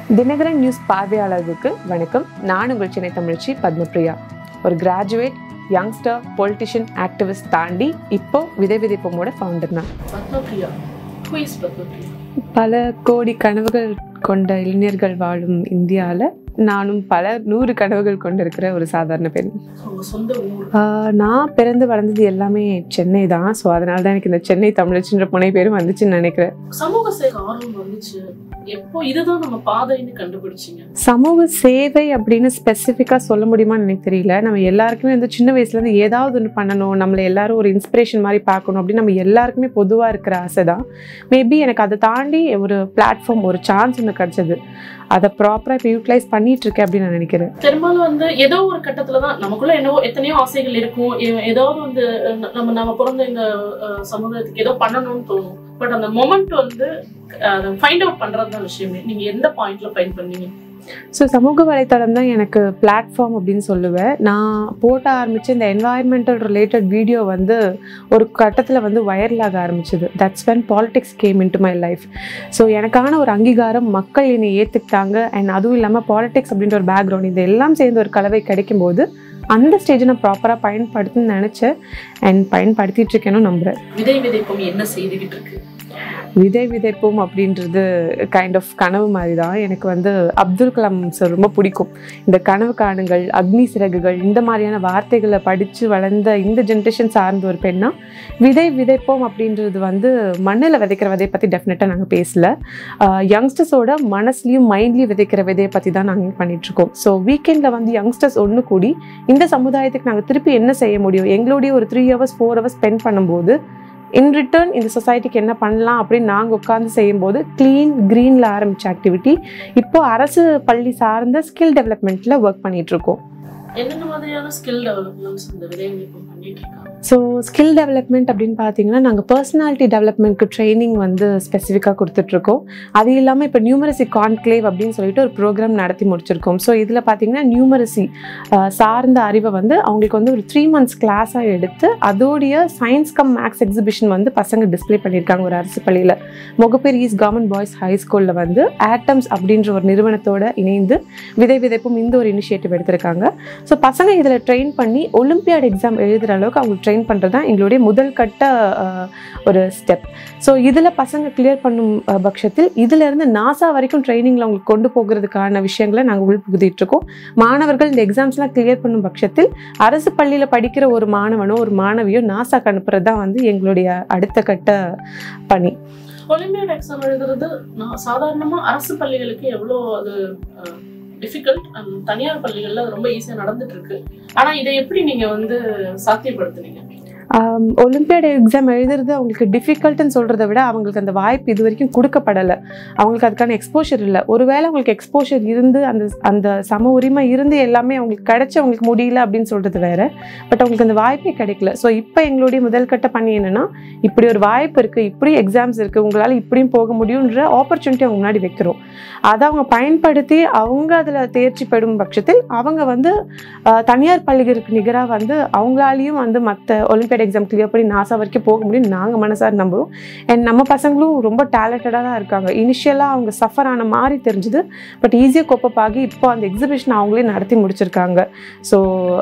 Dinakaran news பார்வையாளர்களுக்கு வணக்கம் நான் உங்கள் சென்னை தமிழ்ச்சி பத்மபிரியா ஒரு கிராஜுவேட் யங்ஸ்டர் பொலிட்டிஷியன் ஆக்டிவிஸ்ட் தாண்டி இப்போ விதை விதைப்போமோட ஃபவுண்டர் நான் பத்மபிரியா ஹூ இஸ் பத்மபிரியா பல கோடி கனவுகள் கொண்ட இளைஞர்கள் வாழும் இந்தியாவில் நானும் பல நூறு கனவுகள் கொண்டிருக்கிற ஒரு சாதாரண பெண் உங்க சொந்த ஊர் ஆஹ் நான் பிறந்து வளர்ந்தது எல்லாமே சென்னை தான் ஸோ அதனால தான் எனக்கு இந்த சென்னை தமிழச்சின்ற புனை பேரும் வந்துச்சுன்னு நினைக்கிறேன் சமூக சேவை ஆர்வம் வந்துச்சு எப்போ இதுதான் நம்ம பாதைன்னு கண்டுபிடிச்சீங்க சமூக சேவை அப்படின்னு ஸ்பெசிஃபிக்காக சொல்ல முடியுமான்னு எனக்கு தெரியல நம்ம எல்லாருக்குமே வந்து சின்ன வயசுலேருந்து ஏதாவது ஒன்று பண்ணணும் நம்மளை எல்லாரும் ஒரு இன்ஸ்பிரேஷன் மாதிரி பார்க்கணும் அப்படின்னு நம்ம எல்லாருக்குமே பொதுவாக இருக்கிற ஆசை தான் மேபி எனக்கு அதை தாண்டி ஒரு பிளாட்ஃபார்ம் ஒரு சான்ஸ் ஒன்று கிடச்சிது அதை ப்ராப்பராக இப்போ யூட்டிலைஸ் பண்ணிட்டு இருக்கேன் அப்படின்னு நான் நினைக்கிறேன் பெரும்பாலும் வந்து ஏதோ ஒரு கட்டத்துல தான் நமக்குள்ள என்னவோ எத்தனையோ ஆசைகள் இருக்கும் ஏ- ஏதாவது வந்து அஹ், நம்ம நம்ம பிறந்த இந்த அஹ், சமுதாயத்துக்கு ஏதோ பண்ணணும்னு தோணும் பட் அந்த மொமெண்ட் வந்து ஃபைண்ட் அவுட் பண்றது தான் விஷயமே நீங்க எந்த பாயிண்ட்ல ஃபைண்ட் பண்ணீங்க ஸோ சமூக வலைத்தளம் தான் எனக்கு பிளாட்ஃபார்ம் அப்படின்னு சொல்லுவேன் நான் போட்ட ஆரம்பித்த இந்த என்வாயர்மெண்டல் ரிலேட்டட் வீடியோ வந்து ஒரு கட்டத்தில் வந்து வைரல் ஆக ஆரம்பிச்சது that's when politics came in to my life so எனக்கான ஒரு அங்கீகாரம் மக்கள் என்னை ஏற்றுக்கிட்டாங்க அண்ட் அதுவும் இல்லாமல் பாலிடிக்ஸ் அப்படின்ற ஒரு பேக்ரவுண்ட் இது எல்லாம் சேர்ந்து ஒரு கலவை கிடைக்கும்போது அந்த ஸ்டேஜை நான் ப்ராப்பராக பயன்படுத்துன்னு நினச்சேன் அண்ட் பயன்படுத்திட்டு இருக்கேன்னு நம்புகிறேன் விதை விதைப்பம் என்ன செய்துகிட்டு இருக்கு விதை விதைப்போம் அப்படின்றது கைண்ட் ஆஃப் கனவு மாதிரி தான் எனக்கு வந்து அப்துல் கலாம் சார் ரொம்ப பிடிக்கும் இந்த கனவு காணுங்கள் அக்னி சிறகுகள் இந்த மாதிரியான வார்த்தைகளை படித்து வளர்ந்த இந்த ஜென்ரேஷன் சார்ந்த ஒரு பெண்ணா விதை விதைப்போம் அப்படின்றது வந்து மண்ணில் விதைக்கிற விதையை பற்றி டெஃபினட்டாக நாங்கள் பேசல யங்ஸ்டர்ஸோட மனசுலையும் மைண்ட்லேயும் விதைக்கிற விதையை பற்றி தான் நாங்கள் பண்ணிகிட்ருக்கோம் ஸோ வீக்கெண்டில் வந்து யங்ஸ்டர்ஸ் ஒன்று கூடி இந்த சமுதாயத்துக்கு நாங்கள் திருப்பி என்ன செய்ய முடியும் எங்களுடைய ஒரு three hours four hours spend பண்ணும்போது இன் ரிட்டர்ன் இந்த சொசைட்டிக்கு என்ன பண்ணலாம் அப்படின்னு நாங்கள் உட்காந்து செய்யும்போது க்ளீன் க்ரீனில் ஆரம்பித்த ஆக்டிவிட்டி இப்போ அரசு பள்ளி சார்ந்த ஸ்கில் டெவலப்மெண்ட்டில் ஒர்க் பண்ணிகிட்ருக்கோம் என்னென்ன மாதிரியான ஸ்கில் டெவலப்மெண்ட்ஸ் இந்த விதை விதைப்பம் பண்ணிட்டு இருக்காங்க ஸோ ஸ்கில் டெவலப்மெண்ட் அப்படின்னு பார்த்தீங்கன்னா நாங்கள் பர்சனாலிட்டி டெவலப்மெண்ட்க்கு ட்ரைனிங் வந்து ஸ்பெசிஃபிக்காக கொடுத்துட்ருக்கோம் அது இல்லாமல் இப்போ நியூமரசி கான்க்ளேவ் அப்படின்னு சொல்லிட்டு ஒரு ப்ரோக்ராம் நடத்தி முடிச்சிருக்கோம் ஸோ இதில் பார்த்தீங்கன்னா நியூமரசி சார்ந்த அறிவை வந்து அவங்களுக்கு வந்து ஒரு த்ரீ மந்த்ஸ் கிளாஸாக எடுத்து அதோடைய சயின்ஸ் கம் மேக்ஸ் எக்ஸிபிஷன் வந்து பசங்க டிஸ்ப்ளே பண்ணியிருக்காங்க ஒரு அரசு பள்ளியில் Mogappair east government boys high ஸ்கூலில் வந்து ஆட்டம்ஸ் அப்படின்ற ஒரு நிறுவனத்தோட இணைந்து விதை விதைப்பும் இந்த ஒரு இனிஷியேட்டிவ் எடுத்திருக்காங்க ஸோ பசங்க இதில் ட்ரெயின் பண்ணி ஒலிம்பியாட் எக்ஸாம் எழுதுகிற அளவுக்கு அவங்களுக்கு ட்ரெயின் பண்ணுறது தான் எங்களுடைய முதல் கட்ட அஹ், ஒரு ஸ்டெப் ஸோ இதில் பசங்க கிளியர் பண்ணும் அஹ், பட்சத்தில் இதிலேருந்து நாசா வரைக்கும் ட்ரைனிங்கில் அவங்களுக்கு கொண்டு போகிறதுக்கான விஷயங்களை நாங்கள் உள்புகுத்திட்டு இருக்கோம் மாணவர்கள் இந்த எக்ஸாம்ஸ்லாம் கிளியர் பண்ணும் பட்சத்தில் அரசு பள்ளியில் படிக்கிற ஒரு மாணவனோ ஒரு மாணவியோ நாசாக்கு அனுப்புறது தான் வந்து எங்களுடைய அடுத்த கட்ட பணி ஒலிம்பியாட் எக்ஸாம் எழுதுறது நான் சாதாரணமா அரசு பள்ளிகளுக்கு எவ்வளோ அது டிஃபிகல்ட் தனியார் பள்ளிகள்ல அது ரொம்ப ஈஸியா நடந்துட்டு இருக்கு ஆனா இதை எப்படி நீங்க வந்து சாத்தியப்படுத்துனீங்க ஒலிம்பியாட் எக்ஸாம் எழுதுறது அவங்களுக்கு டிஃபிகல்ட்டுன்னு சொல்கிறத விட அவங்களுக்கு அந்த வாய்ப்பு இது வரைக்கும் கொடுக்கப்படலை அவங்களுக்கு அதுக்கான எக்ஸ்போஷர் இல்லை ஒருவேளை அவங்களுக்கு எக்ஸ்போஷர் இருந்து அந்த அந்த சம உரிமை இருந்து எல்லாமே அவங்களுக்கு கிடைச்சி அவங்களுக்கு முடியல அப்படின்னு சொல்கிறது வேற பட் அவங்களுக்கு அந்த வாய்ப்பே கிடைக்கல ஸோ இப்போ எங்களுடைய முதல் கட்ட பணி என்னன்னா இப்படி ஒரு வாய்ப்பு இருக்குது இப்படி எக்ஸாம்ஸ் இருக்குது உங்களால் இப்படியும் போக முடியுன்ற ஆப்பர்ச்சுனிட்டி அவங்க முன்னாடி வைக்கிறோம் அதை அவங்க பயன்படுத்தி அவங்க அதில் தேர்ச்சி பெறும் பட்சத்தில் அவங்க வந்து ஆஹ், தனியார் பள்ளிகளுக்கு நிகராக வந்து அவங்களாலையும் வந்து மற்ற ஒலிம்பியாட் எக்ஸாம் கிளியர் பண்ணி நாசா வரைக்கும் போக முடியும் நாங்கள் மனசார நம்புகிறோம் அண்ட் நம்ம பசங்களும் ரொம்ப டேலண்டடாக தான் இருக்காங்க இனிஷியலாக அவங்க சஃபர் ஆன மாதிரி தெரிஞ்சுது பட் ஈஸியாக கோப்பப் ஆகி இப்போ அந்த எக்ஸிபிஷன் அவங்களே நடத்தி முடிச்சிருக்காங்க ஸோ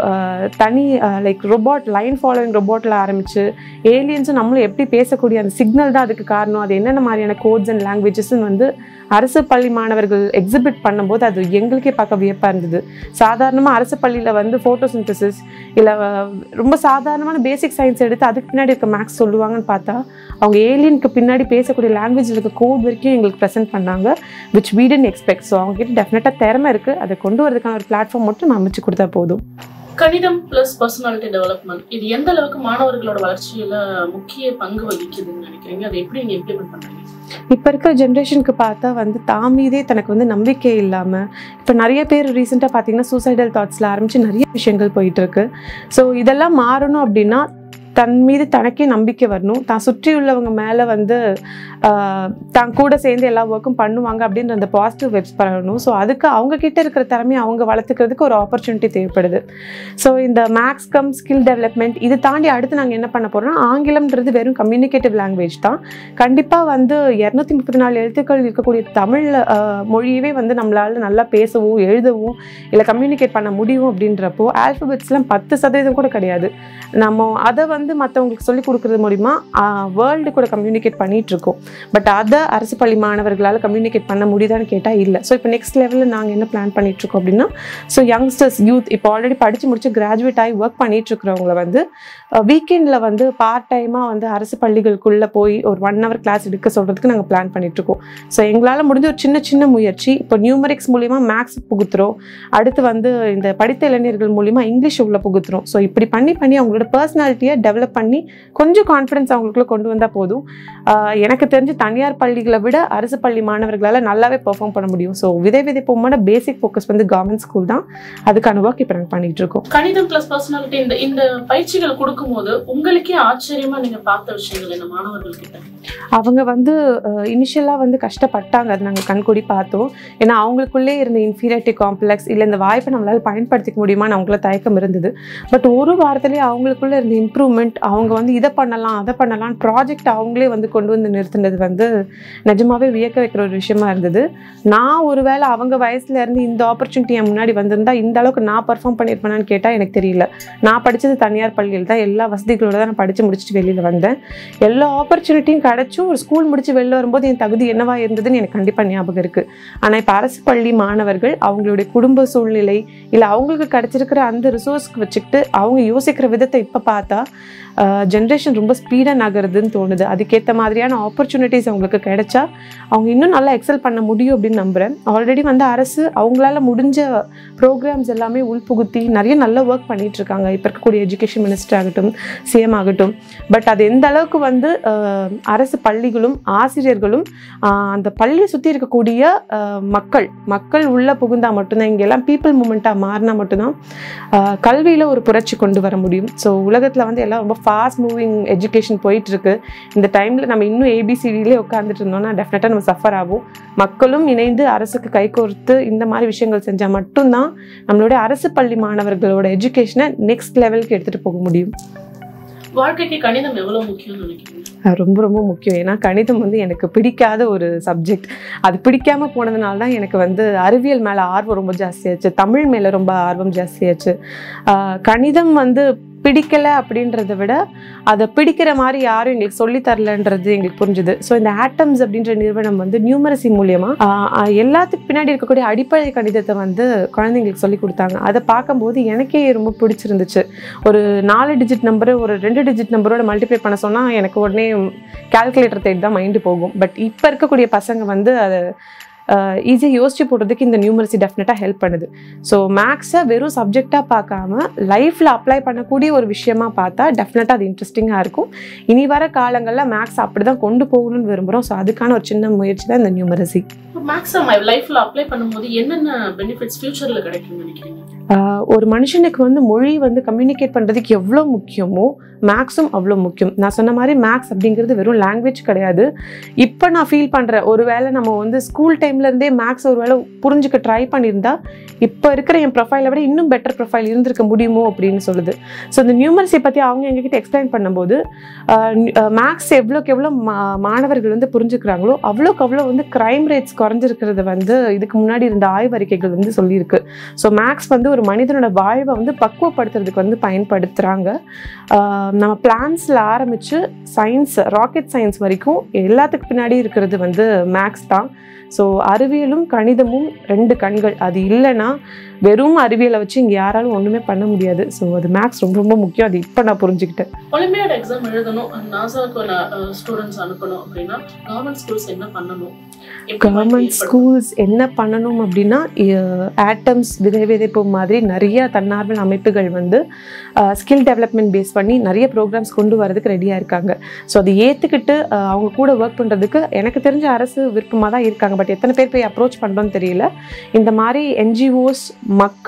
தனி லைக் ரொபாட் லைன் ஃபாலோவிங் ரொபாட்டில் ஆரம்பித்து ஏலியன்ஸும் நம்மளும் எப்படி பேசக்கூடிய அந்த சிக்னல் தான் அதுக்கு காரணம் அது என்னென்ன மாதிரியான கோட்ஸ் அண்ட் லாங்குவேஜஸ்ன்னு வந்து அரசு பள்ளி மாணவர்கள் எக்ஸிபிட் பண்ணும்போது அது எங்களுக்கே பார்க்க வியப்பாக இருந்தது சாதாரணமாக அரசு பள்ளியில் வந்து ஃபோட்டோசிந்தசிஸ் இல்லை ரொம்ப சாதாரணமான பேசிக் சயின்ஸ் எடுத்து அதுக்கு பின்னாடி இருக்க மேக்ஸ் சொல்லுவாங்கன்னு பார்த்தா அவங்க ஏலியனுக்கு பின்னாடி பேசக்கூடிய லாங்குவேஜில் இருக்க கோட் வரைக்கும் எங்களுக்கு ப்ரெசென்ட் பண்ணாங்க which we didn't expect so அவங்ககிட்ட டெஃபினட்டாக திறமை இருக்குது அதை கொண்டு வரதுக்கான ஒரு பிளாட்ஃபார்ம் மட்டும் நான் அமைச்சு கொடுத்தா போதும் கணிதம் பிளஸ் பர்சனாலிட்டி டெவலப்மெண்ட் இது எந்த அளவுக்கு மாணவர்களோட வளர்ச்சியில முக்கிய பங்கு வகிக்குதுன்னு நினைக்கிறீங்க அதை எப்படி நீங்க இம்ப்ளிமெண்ட் பண்றீங்க இப்போ இருக்கிற ஜென்ரேஷனுக்கு பார்த்தா வந்து தாமீதே தனக்கு வந்து நம்பிக்கை இல்லாமல் இப்போ நிறைய பேர் ரீசெண்டாக பார்த்தீங்கன்னா சூசைடல் தாட்ஸில் ஆரம்பித்து நிறைய விஷயங்கள் போயிட்டு இருக்கு ஸோ இதெல்லாம் மாறணும் அப்படின்னா தன் மீது தனக்கே நம்பிக்கை வரணும் தான் சுற்றி உள்ளவங்க மேலே வந்து ஆஹ், தான் கூட சேர்ந்து எல்லா ஒர்க்கும் பண்ணுவாங்க அப்படின்ற அந்த பாசிட்டிவ் வெப்ஸ் பண்ணணும் ஸோ அதுக்கு அவங்க கிட்ட இருக்கிற திறமையை அவங்க வளர்த்துக்கிறதுக்கு ஒரு ஆப்பர்ச்சுனிட்டி தேவைப்படுது ஸோ இந்த மேக்ஸ் கம் ஸ்கில் டெவலப்மெண்ட் இது தாண்டி அடுத்து நாங்கள் என்ன பண்ண போகிறோம்னா ஆங்கிலம்ன்றது வெறும் கம்யூனிகேட்டிவ் லாங்குவேஜ் தான் கண்டிப்பாக வந்து இரநூத்தி முப்பத்தி நாலு எழுத்துக்கள் இருக்கக்கூடிய தமிழ் ஆஹ், மொழியவே வந்து நம்மளால நல்லா பேசவும் எழுதவும் இல்லை கம்யூனிகேட் பண்ண முடியும் அப்படின்றப்போ ஆல்ஃபபெட்ஸ்லாம் பத்து சதவீதம் கூட கிடையாது நம்ம அதை வந்து மற்றவங்களுக்கு சொல்லி கொடுக்கறது மூலிமா வேர்ல்டு கூட கம்யூனிகேட் பண்ணிட்டு இருக்கோம் பட் அதை அரசு பள்ளி மாணவர்களால் கம்யூனிகேட் பண்ண முடியுதான்னு கேட்டால் இல்லை ஸோ இப்போ நெக்ஸ்ட் லெவலில் நாங்கள் என்ன பிளான் பண்ணிட்டு இருக்கோம் அப்படின்னா ஸோ யங்ஸ்டர்ஸ் யூத் இப்போ ஆல்ரெடி படித்து முடிச்சு கிராஜுவேட் ஆகி ஒர்க் பண்ணிட்டு இருக்கிறவங்கள வந்து வீக்கெண்டில் வந்து பார்ட் டைமாக வந்து அரசு பள்ளிகளுக்குள்ளே போய் ஒரு ஒன் ஹவர் கிளாஸ் எடுக்க சொல்கிறதுக்கு நாங்கள் பிளான் பண்ணிட்டு இருக்கோம் ஸோ எங்களால் முடிஞ்ச ஒரு சின்ன சின்ன முயற்சி இப்போ நியூமரிக்ஸ் மூலிமா மேக்ஸ் புகுத்துறோம் அடுத்து வந்து இந்த படித்த இளைஞர்கள் மூலிமா இங்கிலீஷ் உள்ள புகுத்துறோம் ஸோ இப்படி பண்ணி பண்ணி அவங்களோட பர்சனாலிட்டியை டெவலப் பண்ணி கொஞ்சம் கான்ஃபிடன்ஸ் அவங்களுக்குள்ள கொண்டு வந்தால் போதும் ஆஹ் எனக்கு தெரிஞ்சு தனியார் பள்ளிகளை விட அரசு பள்ளி மாணவர்களால் நல்லாவே பெர்ஃபார்ம் பண்ண முடியும் ஸோ விதை விதைப்போமான பேசிக் ஃபோக்கஸ் வந்து கவர்மெண்ட் ஸ்கூல் தான் அதுக்கான ஒர்க் இப்போ நாங்கள் பண்ணிட்டு இருக்கோம் கணிதம் பிளஸ் பர்சனாலிட்டி இந்த இந்த பயிற்சிகள் கொடுக்கும்போது உங்களுக்கே ஆச்சரியமா நீங்க பார்த்த விஷயங்கள் இந்த மாணவர்கள் கிட்ட அவங்க வந்து இனிஷியலாக வந்து கஷ்டப்பட்டாங்க அது நாங்கள் கண்கூடி பார்த்தோம் ஏன்னா அவங்களுக்குள்ளே இருந்த இன்ஃபீரியாரிட்டி காம்ப்ளெக்ஸ் இல்லை இந்த வாய்ப்பை நம்மளால் பயன்படுத்திக்க முடியுமான்னு அவங்கள தயக்கம் இருந்தது பட் ஒரு வாரத்திலேயே அவங்களுக்குள்ள இருந்த இம்ப்ரூவ்மெண்ட் அவங்க வந்து இதை பண்ணலாம் அதை பண்ணலாம் ப்ராஜெக்ட் அவங்களே வந்து கொண்டு வந்து நிறுத்தினது வந்து நிஜமாவே வியக்க வைக்கிற ஒரு விஷயமா இருந்தது நான் ஒருவேளை அவங்க வயசுல இருந்து இந்த ஆப்பர்ச்சுனிட்டி என் முன்னாடி வந்திருந்தா இந்த அளவுக்கு நான் பர்ஃபார்ம் பண்ணியிருப்பேனான்னு கேட்டால் எனக்கு தெரியல நான் படித்தது தனியார் பள்ளியில் தான் எல்லா வசதிகளோட தான் நான் படித்து முடிச்சுட்டு வெளியில் வந்தேன் எல்லா ஆப்பர்ச்சுனிட்டியும் கிடைச்சும் ஒரு ஸ்கூல் முடிச்சு வெளில வரும்போது என் தகுதி என்னவா இருந்ததுன்னு எனக்கு கண்டிப்பாக ஞாபகம் இருக்குது ஆனால் இப்போ அரசு பள்ளி மாணவர்கள் அவங்களுடைய குடும்ப சூழ்நிலை இல்லை அவங்களுக்கு கிடைச்சிருக்கிற அந்த ரிசோர்ஸ்க்கு வச்சுக்கிட்டு அவங்க யோசிக்கிற விதத்தை இப்போ பார்த்தா ஜென்ரேஷன் ரொம்ப ஸ்பீடாக நகருதுன்னு தோணுது அதுக்கேற்ற மாதிரியான ஆப்பர்ச்சுனிட்டிஸ் அவங்களுக்கு கிடைச்சா அவங்க இன்னும் நல்லா எக்ஸல் பண்ண முடியும் அப்படின்னு நம்புகிறேன் ஆல்ரெடி வந்து அரசு அவங்களால முடிஞ்ச ப்ரோக்ராம்ஸ் எல்லாமே உள்புகுத்தி நிறைய நல்ல ஒர்க் பண்ணிட்டு இருக்காங்க இப்போ இருக்கக்கூடிய எஜுகேஷன் மினிஸ்டர் ஆகட்டும் சிஎம் ஆகட்டும் பட் அது எந்த அளவுக்கு வந்து அஹ், அரசு பள்ளிகளும் ஆசிரியர்களும் ஆஹ், அந்த பள்ளியை சுற்றி இருக்கக்கூடிய அஹ், மக்கள் மக்கள் உள்ளே புகுந்தா மட்டும்தான் இங்கெல்லாம் பீப்புள் மூமெண்ட்டாக மாறினா மட்டும்தான் கல்வியில் ஒரு புரட்சி கொண்டு வர முடியும் ஸோ உலகத்தில் வந்து எல்லாம் ரொம்ப ஃபாஸ்ட் மூவிங் எஜுகேஷன் போயிட்டுருக்கு இந்த டைமில் நம்ம இன்னும் ஏபிசிடிலே உட்காந்துட்டு இருந்தோம்னா டெஃபினட்டாக நம்ம சஃபர் ஆகும் மக்களும் இணைந்து அரசுக்கு கைகோர்த்து இந்த மாதிரி விஷயங்கள் செஞ்சால் மட்டும்தான் நம்மளுடைய அரசு பள்ளி மாணவர்களோட எஜுகேஷனை நெக்ஸ்ட் லெவலுக்கு எடுத்துகிட்டு போக முடியும் வாழ்க்கைக்கு கணிதம் எவ்வளவு முக்கியம்னு நினைக்கிறீங்க அது ரொம்ப ரொம்ப முக்கியம் ஏன்னா கணிதம் வந்து எனக்கு பிடிக்காத ஒரு சப்ஜெக்ட் அது பிடிக்காம போனதுனால தான் எனக்கு வந்து அறிவியல் மேலே ஆர்வம் ரொம்ப ஜாஸ்தியாச்சு தமிழ் மேலே ரொம்ப ஆர்வம் ஜாஸ்தியாச்சு ஆஹ் கணிதம் வந்து பிடிக்கல அப்படின்றத விட அதை பிடிக்கிற மாதிரி யாரும் எங்களுக்கு சொல்லி தரலன்றது எங்களுக்கு புரிஞ்சுது ஸோ இந்த ஆட்டம்ஸ் அப்படின்ற நிறுவனம் வந்து நியூமரசி மூலியமா ஆஹ் ஆஹ் எல்லாத்துக்கு பின்னாடி இருக்கக்கூடிய அடிப்படை கணிதத்தை வந்து குழந்தைங்களுக்கு சொல்லி கொடுத்தாங்க அதை பார்க்கும்போது எனக்கே ரொம்ப பிடிச்சிருந்துச்சு ஒரு நாலு டிஜிட் நம்பரை ஒரு ரெண்டு டிஜிட் நம்பரோட மல்டிப்ளை பண்ண சொன்னால் எனக்கு உடனே கால்குலேட்டர் தேடி தான் மைண்டு போகும் பட் இப்போ இருக்கக்கூடிய பசங்க வந்து அதை ஈஸியாக யோசிச்சு போடுறதுக்கு இந்த நியூமரசி டெஃபினட்டாக ஹெல்ப் பண்ணுது ஸோ மேக்ஸை வெறும் சப்ஜெக்டாக பார்க்காம லைஃப்பில் அப்ளை பண்ணக்கூடிய ஒரு விஷயமா பார்த்தா டெஃபினட்டாக அது இன்ட்ரெஸ்டிங்காக இருக்கும் இனி வர காலங்களில் மேக்ஸ் அப்படி தான் கொண்டு போகணும்னு விரும்புகிறோம் ஸோ அதுக்கான ஒரு சின்ன முயற்சி தான் இந்த நியூமரசி மேக்ஸிமம் லைஃப்ல அப்ளை பண்ணும்போது என்னென்ன பெனிஃபிட்ஸ் ஃபியூச்சர்ல கிடைக்கும்னு நினைக்கிறீங்க ஆஹ் ஒரு மனுஷனுக்கு வந்து மொழி வந்து கம்யூனிகேட் பண்ணுறதுக்கு எவ்வளோ முக்கியமோ மேக்ஸும் அவ்வளோ முக்கியம் நான் சொன்ன மாதிரி மேக்ஸ் அப்படிங்கிறது வெறும் லாங்குவேஜ் கிடையாது இப்போ நான் ஃபீல் பண்ணுறேன் ஒருவேளை நம்ம வந்து ஸ்கூல் டைம்லேருந்தே மேக்ஸ் ஒருவேளை புரிஞ்சுக்க ட்ரை பண்ணியிருந்தா இப்போ இருக்கிற என் ப்ரொஃபைலை விட இன்னும் பெட்டர் ப்ரொஃபைல் இருந்திருக்க முடியுமோ அப்படின்னு சொல்லுது ஸோ இந்த நியூமர்ஸை பற்றி அவங்க எங்ககிட்ட எக்ஸ்பிளைன் பண்ணும்போது மேக்ஸ் எவ்வளோக்கு எவ்வளோ மா மாணவர்கள் வந்து புரிஞ்சுக்கிறாங்களோ அவ்வளோக்கு அவ்வளோ வந்து க்ரைம் ரேட்ஸ் குறைஞ்சிருக்கிறது வந்து இதுக்கு முன்னாடி இருந்த ஆய்வறிக்கைகள் வந்து சொல்லியிருக்கு ஸோ மேக்ஸ் வந்து ஒரு மனிதனோட வாழ்வை வந்து பக்குவப்படுத்துறதுக்கு வந்து பயன்படுத்துகிறாங்க நம்ம பிளான்ஸில் ஆரம்பித்து சயின்ஸ் ராக்கெட் சயின்ஸ் வரைக்கும் எல்லாத்துக்கு பின்னாடி இருக்கிறது வந்து மேக்ஸ் தான் ஸோ அறிவியலும் கணிதமும் ரெண்டு கண்கள் அது இல்லைன்னா வெறும் அறிவியலை வச்சு இங்கே யாராலும் ஒன்றுமே பண்ண முடியாது ஸோ அது மேக்ஸ் ரொம்ப ரொம்ப முக்கியம் அது இப்போ நான் புரிஞ்சுக்கிட்டேன் ஒலிம்பியாட் எக்ஸாம் எழுதணும் நாசாவுக்கு ஸ்டூடெண்ட்ஸ் அனுப்பணும் அப்படின்னா கவர்மெண்ட் ஸ்கூல்ஸ் என்ன பண்ணணும் எப்படி கவர்மெண்ட் வாய்ப்பு ஏற்படுத்தும்? ஸ்கூல்ஸ் என்ன பண்ணணும் அப்படின்னா ஆட்டம்ஸ் விதை விதைப்பு மாதிரி நிறைய தன்னார்வல் அமைப்புகள் வந்து ஸ்கில் டெவலப்மெண்ட் பேஸ் பண்ணி நிறைய ப்ரோக்ராம்ஸ் கொண்டு வரதுக்கு ரெடியாக இருக்காங்க ஸோ அதை ஏற்றுக்கிட்டு அவங்க கூட ஒர்க் பண்ணுறதுக்கு எனக்கு தெரிஞ்ச அரசு விருப்பமாக தான் இருக்காங்க பட் எத்தனை பேர் போய் அப்ரோச் பண்ணுறோன்னு தெரியல இந்த மாதிரி என்ஜிஓஸ் மக்கள்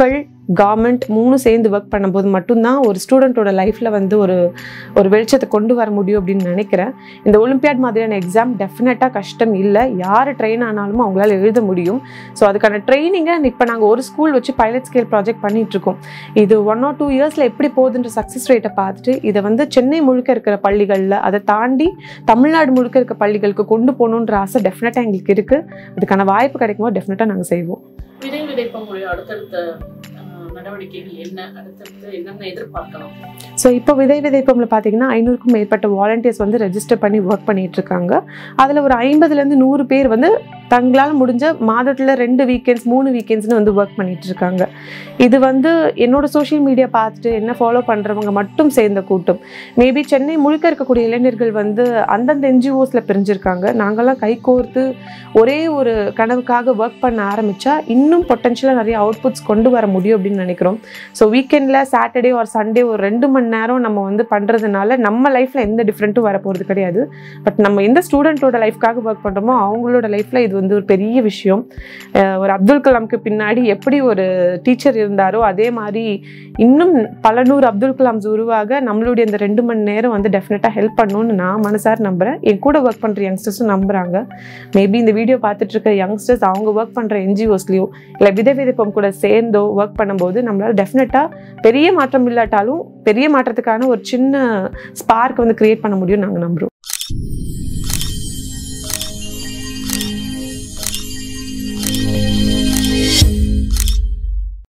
கவர்மெண்ட் மூணும் சேர்ந்து ஒர்க் பண்ணும்போது மட்டும்தான் ஒரு ஸ்டூடெண்ட்டோட லைஃப்பில் வந்து ஒரு ஒரு வெளிச்சத்தை கொண்டு வர முடியும் அப்படின்னு நினைக்கிறேன் இந்த ஒலிம்பியாட் மாதிரியான எக்ஸாம் டெஃபினட்டாக கஷ்டம் இல்லை யார் ட்ரெயின் ஆனாலும் அவங்களால எழுத முடியும் ஸோ அதுக்கான ட்ரைனிங்கை இப்போ நாங்கள் ஒரு ஸ்கூல் வச்சு பைலட் ஸ்கேல் ப்ராஜெக்ட் பண்ணிட்டு இருக்கோம் இது ஒன் ஆர் டூ இயர்ஸில் எப்படி போகுதுன்ற சக்ஸஸ் ரேட்டை பார்த்துட்டு இதை வந்து சென்னை முழுக்க இருக்கிற பள்ளிகளில் அதை தாண்டி தமிழ்நாடு முழுக்க இருக்க பள்ளிகளுக்கு கொண்டு போகணுன்ற ஆசை டெஃபினட்டாக எங்களுக்கு இருக்குது அதுக்கான வாய்ப்பு கிடைக்கும்போது டெஃபினட்டாக நாங்கள் செய்வோம் விதை விதைப்பங்களுடைய அடுத்தடுத்த அஹ், நடவடிக்கைகள் என்ன அடுத்தடுத்து என்னென்ன எதிர்பார்க்கலாம் ஸோ இப்போ விதை விதைப்பம்ல பார்த்தீங்கன்னா ஐநூறுக்கும் மேற்பட்ட வாலண்டியர்ஸ் வந்து ரெஜிஸ்டர் பண்ணி ஒர்க் பண்ணிட்டு இருக்காங்க அதில் ஒரு ஐம்பதுலேருந்து நூறு பேர் வந்து தங்களால் முடிஞ்ச மாதத்தில் ரெண்டு வீக்கெண்ட்ஸ் மூணு வீக்கெண்ட்ஸ்னு வந்து ஒர்க் பண்ணிட்டு இருக்காங்க இது வந்து என்னோட சோஷியல் மீடியா பார்த்துட்டு என்ன ஃபாலோ பண்ணுறவங்க மட்டும் சேர்ந்த கூட்டம் மேபி சென்னை முழுக்க இருக்கக்கூடிய இளைஞர்கள் வந்து அந்தந்த என்ஜிஓஸில் பிரிஞ்சிருக்காங்க நாங்கள்லாம் கைகோர்த்து ஒரே ஒரு கனவுக்காக ஒர்க் பண்ண ஆரம்பித்தா இன்னும் பொட்டன்ஷியலாக நிறைய அவுட்புட்ஸ் கொண்டு வர முடியும் அப்படின்னு நினைக்கிறோம் ஸோ வீக்கெண்டில் சாட்டர்டே ஒரு சண்டே ஒரு ரெண்டு மணி நேரம் நம்ம வந்து பண்ணுறதுனால நம்ம லைஃப்பில் எந்த டிஃப்ரெண்ட்டும் வர போகிறது கிடையாது பட் நம்ம எந்த ஸ்டூடெண்ட்டோட லைஃப்காக ஒர்க் பண்ணுறோமோ அவங்களோட லைஃப்பில் இது வந்து ஒரு பெரிய விஷயம் அஹ் ஒரு அப்துல் கலாம்க்கு பின்னாடி எப்படி ஒரு டீச்சர் இருந்தாரோ அதே மாதிரி இன்னும் பல நூறு அப்துல் கலாம்ஸ் உருவாக நம்மளுடைய இந்த ரெண்டு மணி நேரம் வந்து டெஃபினட்டாக ஹெல்ப் பண்ணணும்னு நான் மனசார நம்புகிறேன் என் கூட ஒர்க் பண்ணுற யங்ஸ்டர்ஸும் நம்புகிறாங்க மேபி இந்த வீடியோ பார்த்துட்டு இருக்க யங்ஸ்டர்ஸ் அவங்க ஒர்க் பண்ணுற என்ஜிஓஸ்லையோ இல்லை விதை விதைப்பம் கூட சேர்ந்தோ ஒர்க் பண்ணும்போது நம்மளால் டெஃபினட்டாக பெரிய மாற்றம் இல்லாட்டாலும் பெரிய மாற்றத்துக்கான ஒரு சின்ன ஸ்பார்க் வந்து கிரியேட் பண்ண முடியும் நாங்கள் நம்புகிறோம்